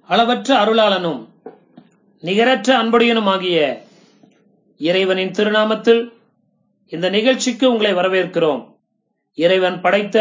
அளவற்ற அருளாளனும் நிகரற்ற அன்புடையனுமாகிய இறைவனின் திருநாமத்தில் இந்த நிகழ்ச்சிக்கு உங்களை வரவேற்கிறோம் இறைவன் படைத்த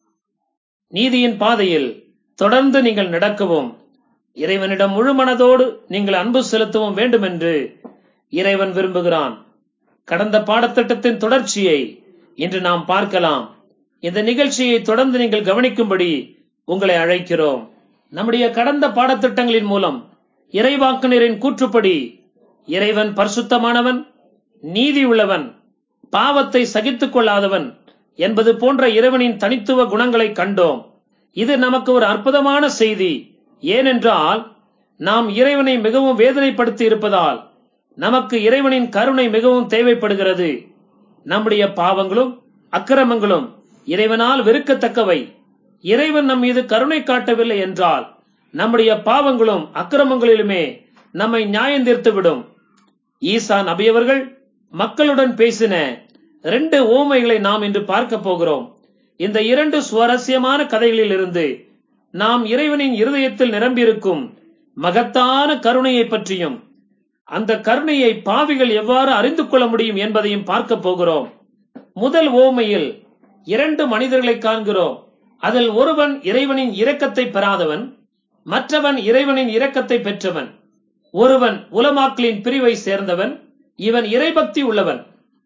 நீதியின் பாதையில் தொடர்ந்து நீங்கள் நடக்கவும் இறைவனிடம் முழு மனதோடு நீங்கள் அன்பு செலுத்தவும் வேண்டும் என்று இறைவன் விரும்புகிறான் கடந்த பாடத்திட்டத்தின் தொடர்ச்சியை இன்று நாம் பார்க்கலாம் இந்த நிகழ்ச்சியை தொடர்ந்து நீங்கள் கவனிக்கும்படி உங்களை அழைக்கிறோம் நம்முடைய கடந்த பாடத்திட்டங்களின் மூலம் இறைவாக்குனரின் கூற்றுப்படி இறைவன் பரிசுத்தமானவன் நீதி உள்ளவன் பாவத்தை சகித்துக் கொள்ளாதவன் என்பது போன்ற இறைவனின் தனித்துவ குணங்களை கண்டோம் இது நமக்கு ஒரு அற்புதமான செய்தி ஏனென்றால் நாம் இறைவனை மிகவும் வேதனைப்படுத்தி இருப்பதால் நமக்கு இறைவனின் கருணை மிகவும் தேவைப்படுகிறது நம்முடைய பாவங்களும் அக்கிரமங்களும் இறைவனால் வெறுக்கத்தக்கவை இறைவன் நம் மீது கருணை காட்டவில்லை என்றால் நம்முடைய பாவங்களும் அக்கிரமங்களிலுமே நம்மை நியாயந்தீர்த்துவிடும் ஈசா நபியவர்கள் மக்களுடன் பேசின ரெண்டு ஓமைகளை நாம் இன்று பார்க்க போகிறோம் இந்த இரண்டு சுவாரஸ்யமான கதைகளில் இருந்து நாம் இறைவனின் இருதயத்தில் நிரம்பியிருக்கும் மகத்தான கருணையை பற்றியும் அந்த கருணையை பாவிகள் எவ்வாறு அறிந்து கொள்ள முடியும் என்பதையும் பார்க்க போகிறோம் முதல் ஓமையில் இரண்டு மனிதர்களை காண்கிறோம் அதில் ஒருவன் இறைவனின் இரக்கத்தை பெறாதவன் மற்றவன் இறைவனின் இரக்கத்தை பெற்றவன் ஒருவன் உலமாக்களின் பிரிவை சேர்ந்தவன் இவன் இறைபக்தி உள்ளவன்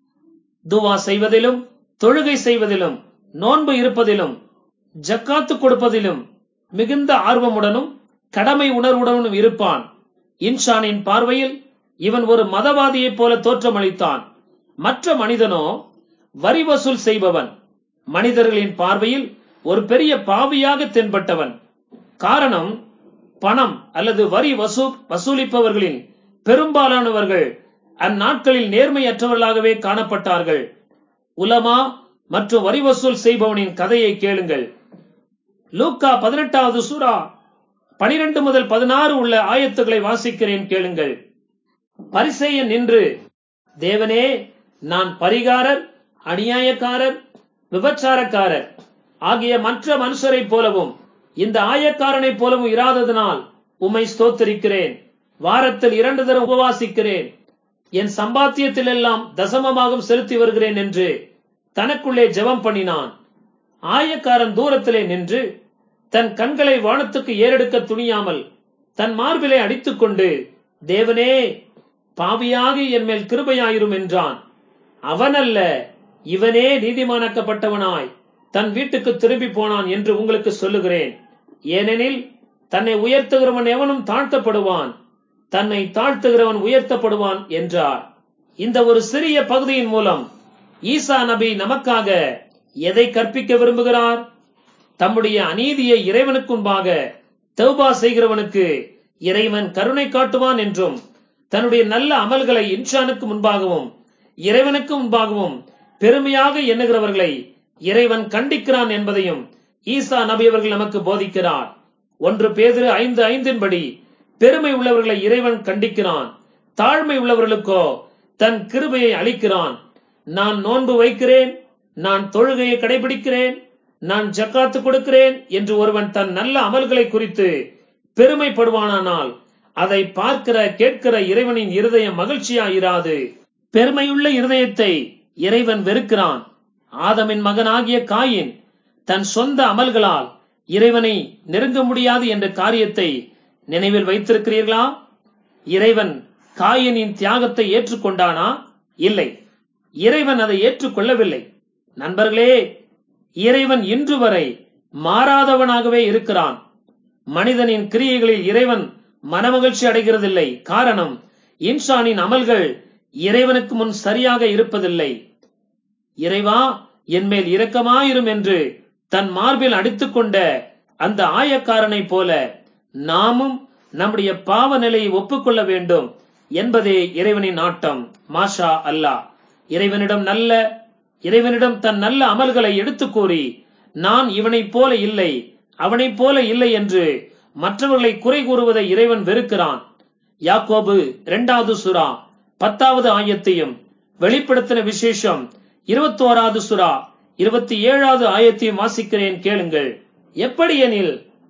துவா செய்வதிலும் தொழுகை செய்வதிலும் நோன்பு இருப்பதிலும் ஜக்காத்து கொடுப்பதிலும் மிகுந்த ஆர்வமுடனும் கடமை உணர்வுடனும் இருப்பான் இன்ஷானின் பார்வையில் இவன் ஒரு மதவாதியைப் போல தோற்றமளித்தான் மற்ற மனிதனோ வரி வசூல் செய்பவன் மனிதர்களின் பார்வையில் ஒரு பெரிய பாவியாக தென்பட்டவன் காரணம் பணம் அல்லது வரி வசூ வசூலிப்பவர்களின் பெரும்பாலானவர்கள் அந்நாட்களில் நேர்மையற்றவர்களாகவே காணப்பட்டார்கள் உலமா மற்றும் வரி வசூல் செய்பவனின் கதையை கேளுங்கள் லூக்கா பதினெட்டாவது சூரா பனிரெண்டு முதல் பதினாறு உள்ள ஆயத்துக்களை வாசிக்கிறேன் கேளுங்கள் பரிசெயன் நின்று தேவனே நான் பரிகாரர் அநியாயக்காரர் விபச்சாரக்காரர் ஆகிய மற்ற மனுஷரைப் போலவும் இந்த ஆயக்காரனைப் போலவும் இராததனால் உம்மை ஸ்தோத்தரிக்கிறேன் வாரத்தில் இரண்டு தரம் உபவாசிக்கிறேன் என் சம்பாத்தியத்தில் எல்லாம் தசமமாகவும் செலுத்தி வருகிறேன் என்று தனக்குள்ளே ஜெபம் பண்ணினான் ஆயக்காரன் தூரத்திலே நின்று தன் கண்களை வானத்துக்கு ஏறெடுக்க துணியாமல் தன் மார்பிலை அடித்துக் கொண்டு தேவனே பாவியாக என் மேல் கிருபையாயிரும் என்றான் அவனல்ல இவனே நீதிமானாக்கப்பட்டவனாய் தன் வீட்டுக்கு திரும்பி போனான் என்று உங்களுக்கு சொல்லுகிறேன் ஏனெனில் தன்னை உயர்த்துகிறவன் எவனும் தாழ்த்தப்படுவான் தன்னை தாழ்த்துகிறவன் உயர்த்தப்படுவான் என்றார் இந்த ஒரு சிறிய பகுதியின் மூலம் ஈசா நபி நமக்காக எதை கற்பிக்க விரும்புகிறார் தம்முடைய அநீதியை இறைவனுக்கு முன்பாக தௌபா செய்கிறவனுக்கு இறைவன் கருணை காட்டுவான் என்றும் தன்னுடைய நல்ல அமல்களை இன்ஷானுக்கு முன்பாகவும் இறைவனுக்கு முன்பாகவும் பெருமையாக எண்ணுகிறவர்களை இறைவன் கண்டிக்கிறான் என்பதையும் ஈசா நபி அவர்கள் நமக்கு போதிக்கிறார் ஒன்று பேதிரு ஐந்து ஐந்தின்படி பெருமை உள்ளவர்களை இறைவன் கண்டிக்கிறான் தாழ்மை உள்ளவர்களுக்கோ தன் கிருபையை அளிக்கிறான் நான் நோன்பு வைக்கிறேன் நான் தொழுகையை கடைபிடிக்கிறேன் நான் ஜக்காத்து கொடுக்கிறேன் என்று ஒருவன் தன் நல்ல அமல்களை குறித்து பெருமைப்படுவானானால் அதை பார்க்கிற கேட்கிற இறைவனின் இருதயம் மகிழ்ச்சியாயிராது பெருமையுள்ள இருதயத்தை இறைவன் வெறுக்கிறான் ஆதமின் மகனாகிய காயின் தன் சொந்த அமல்களால் இறைவனை நெருங்க முடியாது என்ற காரியத்தை நினைவில் வைத்திருக்கிறீர்களா இறைவன் காயனின் தியாகத்தை ஏற்றுக்கொண்டானா இல்லை இறைவன் அதை ஏற்றுக்கொள்ளவில்லை நண்பர்களே இறைவன் இன்று வரை மாறாதவனாகவே இருக்கிறான் மனிதனின் கிரியைகளில் இறைவன் மனமகிழ்ச்சி அடைகிறதில்லை காரணம் இன்சானின் அமல்கள் இறைவனுக்கு முன் சரியாக இருப்பதில்லை இறைவா என்மேல் இரக்கமாயிரும் என்று தன் மார்பில் அடித்துக் கொண்ட அந்த ஆயக்காரனைப் போல நாமும் நம்முடைய பாவ நிலையை ஒப்புக்கொள்ள வேண்டும் என்பதே இறைவனின் நாட்டம் மாஷா அல்லாஹ் இறைவனிடம் நல்ல இறைவனிடம் தன் நல்ல அமல்களை எடுத்துக் கூறி நான் இவனைப் போல இல்லை அவனைப் போல இல்லை என்று மற்றவர்களை குறை கூறுவதை இறைவன் வெறுக்கிறான் யாக்கோபு இரண்டாவது சுறா பத்தாவது ஆயத்தையும் வெளிப்படுத்தின விசேஷம் இருபத்தோராவது சுறா இருபத்தி ஏழாவது ஆயத்தையும் வாசிக்கிறேன் கேளுங்கள் எப்படி எனில்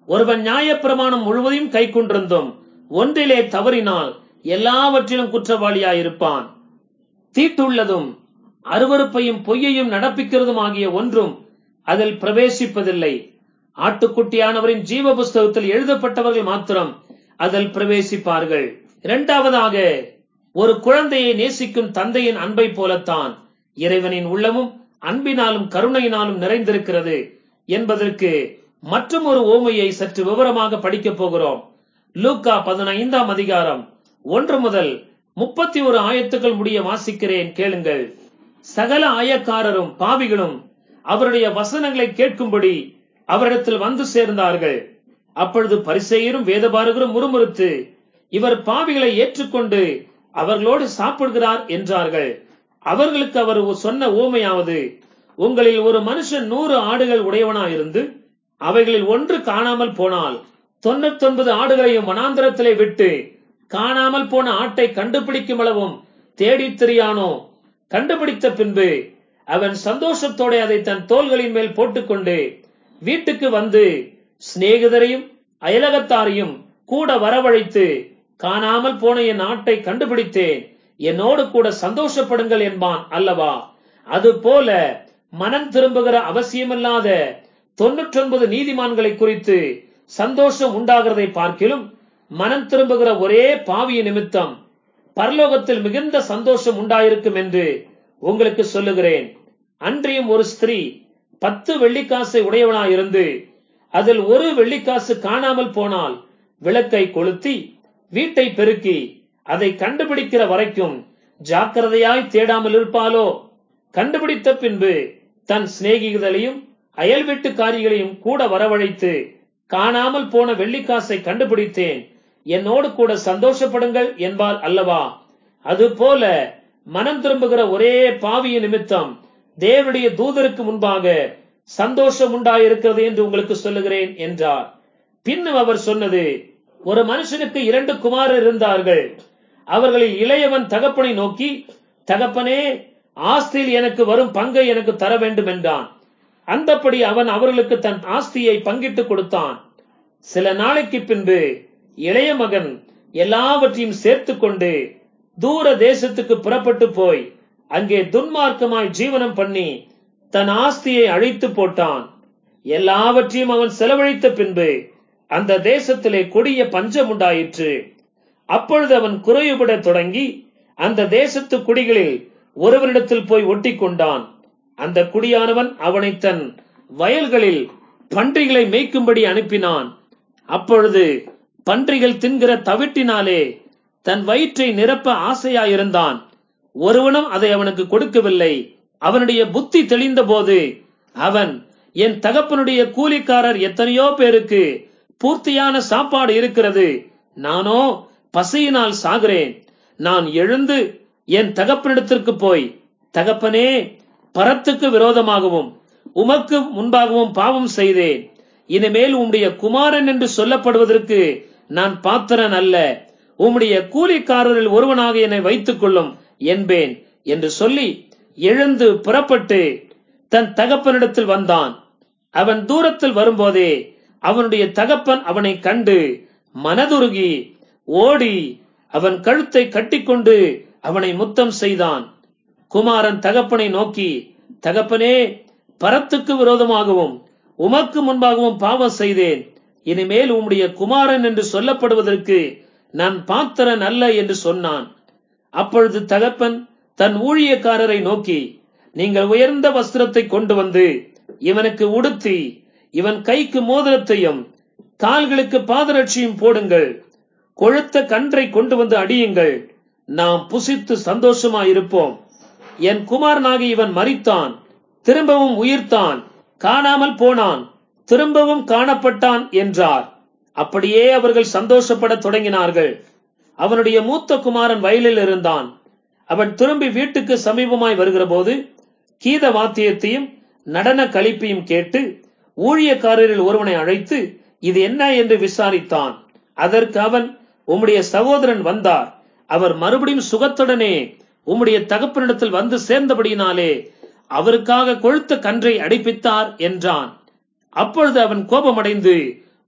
ஒருவன் நியாயப்பிரமாணம் முழுவதையும் கை கொண்டிருந்தும் ஒன்றிலே தவறினால் எல்லாவற்றிலும் குற்றவாளியாயிருப்பான் தீட்டுள்ளதும் அருவருப்பையும் பொய்யையும் நடப்பிக்கிறதும் ஆகிய ஒன்றும் அதில் பிரவேசிப்பதில்லை ஆட்டுக்குட்டியானவரின் ஜீவ புஸ்தகத்தில் எழுதப்பட்டவர்கள் மாத்திரம் அதில் பிரவேசிப்பார்கள் இரண்டாவதாக ஒரு குழந்தையை நேசிக்கும் தந்தையின் அன்பை போலத்தான் இறைவனின் உள்ளமும் அன்பினாலும் கருணையினாலும் நிறைந்திருக்கிறது என்பதற்கு மற்றும் ஒரு ஓமையை சற்று விவரமாக படிக்கப் போகிறோம் லூக்கா பதினைந்தாம் அதிகாரம் ஒன்று முதல் முப்பத்தி ஒரு ஆயத்துக்கள் முடிய வாசிக்கிறேன் கேளுங்கள் சகல ஆயக்காரரும் பாவிகளும் அவருடைய வசனங்களை கேட்கும்படி அவரிடத்தில் வந்து சேர்ந்தார்கள் அப்பொழுது பரிசெயரும் வேதபாரகரும் முறுமுறுத்து இவர் பாவிகளை ஏற்றுக்கொண்டு அவர்களோடு சாப்பிடுகிறார் என்றார்கள் அவர்களுக்கு அவர் சொன்ன ஓமையாவது உங்களில் ஒரு மனுஷன் நூறு ஆடுகள் உடையவனாயிருந்து அவைகளில் ஒன்று காணாமல் போனால் தொண்ணூத்தொன்பது ஆடுகளையும் வனாந்தரத்திலே விட்டு காணாமல் போன ஆட்டை கண்டுபிடிக்கும் அளவும் தேடித் திரியானோ கண்டுபிடித்த பின்பு அவன் சந்தோஷத்தோட அதை தன் தோள்களின் மேல் போட்டுக்கொண்டு வீட்டுக்கு வந்து சிநேகிதரையும் அயலகத்தாரையும் கூட வரவழைத்து காணாமல் போன என் ஆட்டை கண்டுபிடித்தேன் என்னோடு கூட சந்தோஷப்படுங்கள் என்பான் அல்லவா அது போல மனம் திரும்புகிற அவசியமில்லாத தொன்னூற்றொன்பது நீதிமான்களை குறித்து சந்தோஷம் உண்டாகிறதை பார்க்கிலும் மனம் திரும்புகிற ஒரே பாவிய நிமித்தம் பரலோகத்தில் மிகுந்த சந்தோஷம் உண்டாயிருக்கும் என்று உங்களுக்கு சொல்லுகிறேன் அன்றியும் ஒரு ஸ்திரீ பத்து வெள்ளிக்காசை உடையவனாயிருந்து அதில் ஒரு வெள்ளிக்காசு காணாமல் போனால் விளக்கை கொளுத்தி வீட்டை பெருக்கி அதை கண்டுபிடிக்கிற வரைக்கும் ஜாக்கிரதையாய் தேடாமல் இருப்பாளோ கண்டுபிடித்த பின்பு தன் சிநேகிதளையும் அயல் வீட்டுக்காரிகளையும் கூட வரவழைத்து காணாமல் போன வெள்ளிக்காசை கண்டுபிடித்தேன் என்னோடு கூட சந்தோஷப்படுங்கள் என்பால் அல்லவா அதுபோல மனம் திரும்புகிற ஒரே பாவிய நிமித்தம் தேவனுடைய தூதருக்கு முன்பாக சந்தோஷம் உண்டாயிருக்கிறது என்று உங்களுக்கு சொல்லுகிறேன் என்றார் பின்னும் அவர் சொன்னது ஒரு மனுஷனுக்கு இரண்டு குமாரர் இருந்தார்கள் அவர்களில் இளையவன் தகப்பனை நோக்கி தகப்பனே ஆஸ்தியில் எனக்கு வரும் பங்கை எனக்கு தர வேண்டும் என்றான் அந்தப்படி அவன் அவர்களுக்கு தன் ஆஸ்தியை பங்கிட்டு கொடுத்தான் சில நாளைக்கு பின்பு இளைய மகன் எல்லாவற்றையும் சேர்த்து கொண்டு தூர தேசத்துக்கு புறப்பட்டு போய் அங்கே துன்மார்க்கமாய் ஜீவனம் பண்ணி தன் ஆஸ்தியை அழித்து போட்டான் எல்லாவற்றையும் அவன் செலவழித்த பின்பு அந்த தேசத்திலே கொடிய பஞ்சம் உண்டாயிற்று அப்பொழுது அவன் குறைவுபட தொடங்கி அந்த தேசத்து குடிகளில் ஒருவரிடத்தில் போய் ஒட்டி கொண்டான் அந்த குடியானவன் அவனை தன் வயல்களில் பன்றிகளை மேய்க்கும்படி அனுப்பினான் அப்பொழுது பன்றிகள் தின்கிற தவிட்டினாலே தன் வயிற்றை நிரப்ப ஆசையாயிருந்தான் ஒருவனும் அதை அவனுக்கு கொடுக்கவில்லை அவனுடைய புத்தி தெளிந்த போது அவன் என் தகப்பனுடைய கூலிக்காரர் எத்தனையோ பேருக்கு பூர்த்தியான சாப்பாடு இருக்கிறது நானோ பசியினால் சாகிறேன் நான் எழுந்து என் தகப்பனிடத்திற்கு போய் தகப்பனே பரத்துக்கு விரோதமாகவும் உமக்கு முன்பாகவும் பாவம் செய்தேன் இனிமேல் உம்முடைய குமாரன் என்று சொல்லப்படுவதற்கு நான் பாத்திரன் அல்ல உம்முடைய கூலிக்காரரில் ஒருவனாக என்னை வைத்துக் கொள்ளும் என்பேன் என்று சொல்லி எழுந்து புறப்பட்டு தன் தகப்பனிடத்தில் வந்தான் அவன் தூரத்தில் வரும்போதே அவனுடைய தகப்பன் அவனை கண்டு மனதுருகி ஓடி அவன் கழுத்தை கட்டிக்கொண்டு அவனை முத்தம் செய்தான் குமாரன் தகப்பனை நோக்கி தகப்பனே பரத்துக்கு விரோதமாகவும் உமக்கு முன்பாகவும் பாவம் செய்தேன் இனிமேல் உம்முடைய குமாரன் என்று சொல்லப்படுவதற்கு நான் பாத்திரன் அல்ல என்று சொன்னான் அப்பொழுது தகப்பன் தன் ஊழியக்காரரை நோக்கி நீங்கள் உயர்ந்த வஸ்திரத்தை கொண்டு வந்து இவனுக்கு உடுத்தி இவன் கைக்கு மோதிரத்தையும் கால்களுக்கு பாதரட்சியும் போடுங்கள் கொழுத்த கன்றை கொண்டு வந்து அடியுங்கள் நாம் புசித்து சந்தோஷமாயிருப்போம் என் குமாரனாகி இவன் மரித்தான் திரும்பவும் உயிர்த்தான் காணாமல் போனான் திரும்பவும் காணப்பட்டான் என்றார் அப்படியே அவர்கள் சந்தோஷப்படத் தொடங்கினார்கள் அவனுடைய மூத்த குமாரன் வயலில் இருந்தான் அவன் திரும்பி வீட்டுக்கு சமீபமாய் வருகிற போது கீத வாத்தியத்தையும் நடன கழிப்பையும் கேட்டு ஊழியக்காரரில் ஒருவனை அழைத்து இது என்ன என்று விசாரித்தான் அதற்கு அவன் உம்முடைய சகோதரன் வந்தார் அவர் மறுபடியும் சுகத்துடனே உம்முடைய தகப்பனிடத்தில் வந்து சேர்ந்தபடியினாலே அவருக்காக கொழுத்த கன்றை அடிப்பித்தார் என்றான் அப்பொழுது அவன் கோபமடைந்து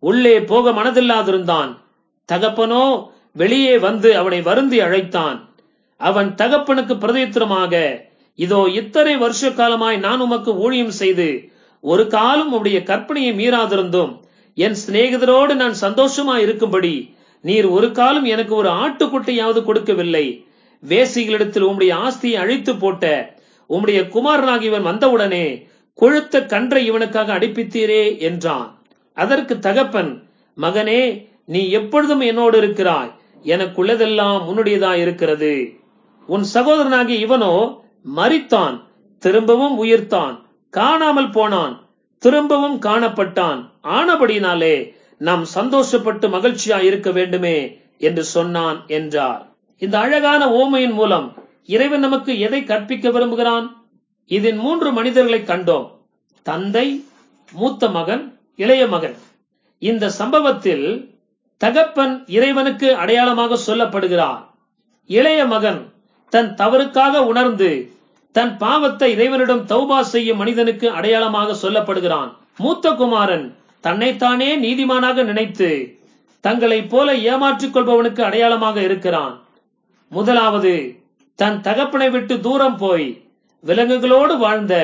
உள்ளே போக மனதில்லாதிருந்தான் தகப்பனோ வெளியே வந்து அவனை வருந்தி அழைத்தான் அவன் தகப்பனுக்கு பிரதித்திரமாக இதோ இத்தனை வருஷ காலமாய் நான் உமக்கு ஊழியம் செய்து ஒரு காலம் உடைய கற்பனையை மீறாதிருந்தும் என் சிநேகிதரோடு நான் சந்தோஷமா இருக்கும்படி நீர் ஒரு காலம் எனக்கு ஒரு ஆட்டுக்குட்டையாவது கொடுக்கவில்லை வேசிகளிடத்தில் உம்முடைய ஆஸ்தியை அழித்து போட்ட உம்முடைய குமாரனாக இவன் வந்தவுடனே கொழுத்த கன்றை இவனுக்காக அடிப்பித்தீரே என்றான் அதற்கு தகப்பன் மகனே நீ எப்பொழுதும் என்னோடு இருக்கிறாய் எனக்குள்ளதெல்லாம் உன்னுடையதா இருக்கிறது உன் சகோதரனாகிய இவனோ மரித்தான் திரும்பவும் உயிர்த்தான் காணாமல் போனான் திரும்பவும் காணப்பட்டான் ஆனபடினாலே நாம் சந்தோஷப்பட்டு மகிழ்ச்சியா இருக்க வேண்டுமே என்று சொன்னான் என்றார் இந்த அழகான ஓமையின் மூலம் இறைவன் நமக்கு எதை கற்பிக்க விரும்புகிறான் இதில் மூன்று மனிதர்களை கண்டோம் தந்தை மூத்த மகன் இளைய மகன் இந்த சம்பவத்தில் தகப்பன் இறைவனுக்கு அடையாளமாக சொல்லப்படுகிறார் இளைய மகன் தன் தவறுக்காக உணர்ந்து தன் பாவத்தை இறைவனிடம் தௌபா செய்யும் மனிதனுக்கு அடையாளமாக சொல்லப்படுகிறான் மூத்த குமாரன் தன்னைத்தானே நீதிமானாக நினைத்து தங்களைப் போல ஏமாற்றிக் கொள்பவனுக்கு அடையாளமாக இருக்கிறான் முதலாவது தன் தகப்பனை விட்டு தூரம் போய் விலங்குகளோடு வாழ்ந்த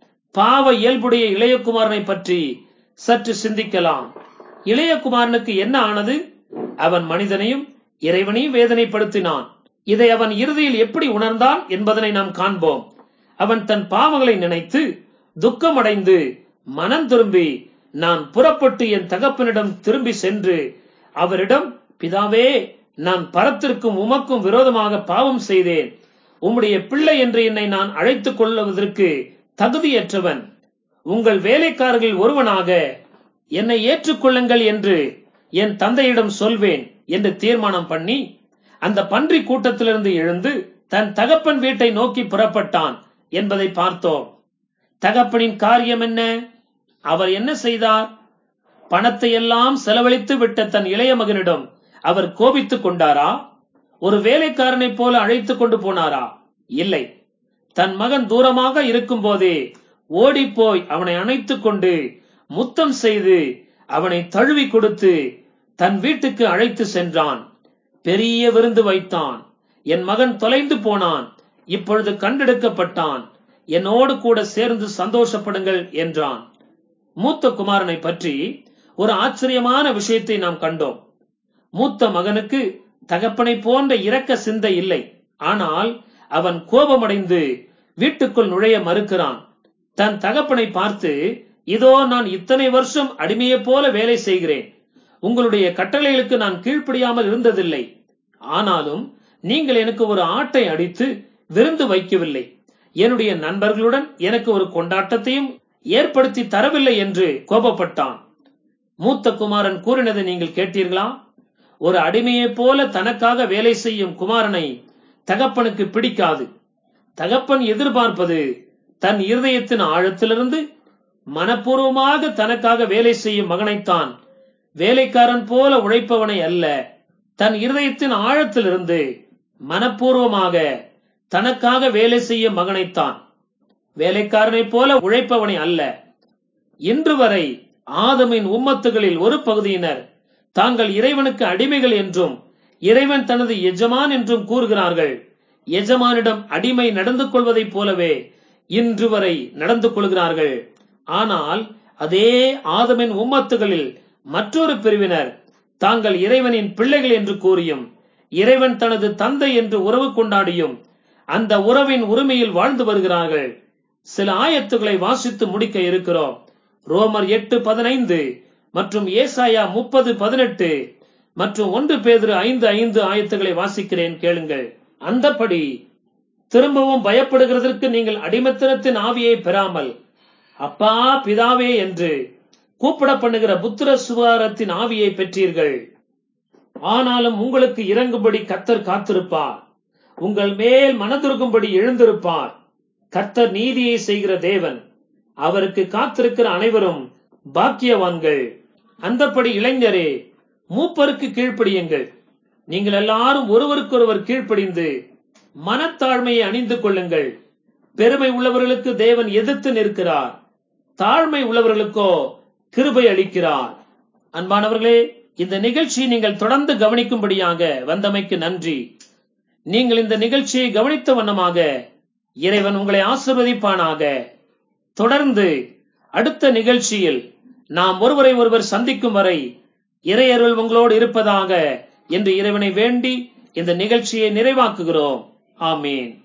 பாவ இயல்புடைய இளையகுமாரனை பற்றி சற்று சிந்திக்கலாம் இளையகுமாரனுக்கு என்ன ஆனது அவன் மனிதனையும் இறைவனையும் வேதனைப்படுத்தினான் இதை அவன் இறுதியில் எப்படி உணர்ந்தான் என்பதனை நாம் காண்போம் அவன் தன் பாவங்களை நினைத்து துக்கமடைந்து மனம் திரும்பி நான் புறப்பட்டு என் தகப்பனிடம் திரும்பி சென்று அவரிடம் பிதாவே நான் பரத்திற்கும் உமக்கும் விரோதமாக பாவம் செய்தேன் உம்முடைய பிள்ளை என்று என்னை நான் அழைத்துக் கொள்வதற்கு தகுதியற்றவன் உங்கள் வேலைக்காரர்கள் ஒருவனாக என்னை ஏற்றுக்கொள்ளுங்கள் என்று என் தந்தையிடம் சொல்வேன் என்று தீர்மானம் பண்ணி அந்த பன்றி கூட்டத்திலிருந்து எழுந்து தன் தகப்பன் வீட்டை நோக்கி புறப்பட்டான் என்பதை பார்த்தோம் தகப்பனின் காரியம் என்ன அவர் என்ன செய்தார் பணத்தை எல்லாம் செலவழித்து விட்ட தன் இளைய மகனிடம் அவர் கோபித்துக் கொண்டாரா ஒரு வேலைக்காரனைப் போல அழைத்துக் கொண்டு போனாரா இல்லை தன் மகன் தூரமாக இருக்கும் போதே ஓடிப்போய் அவனை அணைத்துக் கொண்டு முத்தம் செய்து அவனை தழுவி கொடுத்து தன் வீட்டுக்கு அழைத்து சென்றான் பெரிய விருந்து வைத்தான் என் மகன் தொலைந்து போனான் இப்பொழுது கண்டெடுக்கப்பட்டான் என்னோடு கூட சேர்ந்து சந்தோஷப்படுங்கள் என்றான் மூத்த குமாரனை பற்றி ஒரு ஆச்சரியமான விஷயத்தை நாம் கண்டோம் மூத்த மகனுக்கு தகப்பனை போன்ற இரக்க சிந்தை இல்லை ஆனால் அவன் கோபமடைந்து வீட்டுக்குள் நுழைய மறுக்கிறான் தன் தகப்பனை பார்த்து இதோ நான் இத்தனை வருஷம் அடிமையைப் போல வேலை செய்கிறேன் உங்களுடைய கட்டளைகளுக்கு நான் கீழ்ப்படியாமல் இருந்ததில்லை ஆனாலும் நீங்கள் எனக்கு ஒரு ஆட்டை அடித்து விருந்து வைக்கவில்லை என்னுடைய நண்பர்களுடன் எனக்கு ஒரு கொண்டாட்டத்தையும் ஏற்படுத்தி தரவில்லை என்று கோபப்பட்டான் மூத்த குமாரன் கூறினதை நீங்கள் கேட்டீர்களா ஒரு அடிமையைப் போல தனக்காக வேலை செய்யும் குமாரனை தகப்பனுக்கு பிடிக்காது தகப்பன் எதிர்பார்ப்பது தன் இருதயத்தின் ஆழத்திலிருந்து மனப்பூர்வமாக தனக்காக வேலை செய்யும் மகனைத்தான் வேலைக்காரன் போல உழைப்பவனை அல்ல தன் இருதயத்தின் ஆழத்திலிருந்து மனப்பூர்வமாக தனக்காக வேலை செய்யும் மகனைத்தான் வேலைக்காரனைப் போல உழைப்பவனை அல்ல இன்று வரை ஆதமின் உம்மத்துகளில் ஒரு பகுதியினர் தாங்கள் இறைவனுக்கு அடிமைகள் என்றும் இறைவன் தனது எஜமான் என்றும் கூறுகிறார்கள் எஜமானிடம் அடிமை நடந்து கொள்வதைப் போலவே இன்று வரை நடந்து கொள்கிறார்கள் ஆனால் அதே ஆதமின் உம்மத்துகளில் மற்றொரு பிரிவினர் தாங்கள் இறைவனின் பிள்ளைகள் என்று கூறியும் இறைவன் தனது தந்தை என்று உறவு கொண்டாடியும் அந்த உறவின் உரிமையில் வாழ்ந்து வருகிறார்கள் சில ஆயத்துக்களை வாசித்து முடிக்க இருக்கிறோம் ரோமர் எட்டு பதினைந்து மற்றும் ஏசாயா முப்பது பதினெட்டு மற்றும் ஒன்று பேதிரு ஐந்து ஐந்து ஆயத்துக்களை வாசிக்கிறேன் கேளுங்கள் அந்தப்படி திரும்பவும் பயப்படுகிறதற்கு நீங்கள் அடிமத்தனத்தின் ஆவியை பெறாமல் அப்பா பிதாவே என்று கூப்பிட பண்ணுகிற புத்திர சுகாரத்தின் ஆவியை பெற்றீர்கள் ஆனாலும் உங்களுக்கு இறங்கும்படி கத்தர் காத்திருப்பார் உங்கள் மேல் மனதுருகும்படி எழுந்திருப்பார் கர்த்தர் நீதியை செய்கிற தேவன் அவருக்கு காத்திருக்கிற அனைவரும் பாக்கியவான்கள் அந்தப்படி இளைஞரே மூப்பருக்கு கீழ்ப்படியுங்கள் நீங்கள் எல்லாரும் ஒருவருக்கொருவர் கீழ்ப்படிந்து மனத்தாழ்மையை அணிந்து கொள்ளுங்கள் பெருமை உள்ளவர்களுக்கு தேவன் எதிர்த்து நிற்கிறார் தாழ்மை உள்ளவர்களுக்கோ கிருபை அளிக்கிறார் அன்பானவர்களே இந்த நிகழ்ச்சி நீங்கள் தொடர்ந்து கவனிக்கும்படியாக வந்தமைக்கு நன்றி நீங்கள் இந்த நிகழ்ச்சியை கவனித்த வண்ணமாக இறைவன் உங்களை ஆசிர்வதிப்பானாக தொடர்ந்து அடுத்த நிகழ்ச்சியில் நாம் ஒருவரை ஒருவர் சந்திக்கும் வரை இறையருள் உங்களோடு இருப்பதாக என்று இறைவனை வேண்டி இந்த நிகழ்ச்சியை நிறைவாக்குகிறோம் ஆமீன்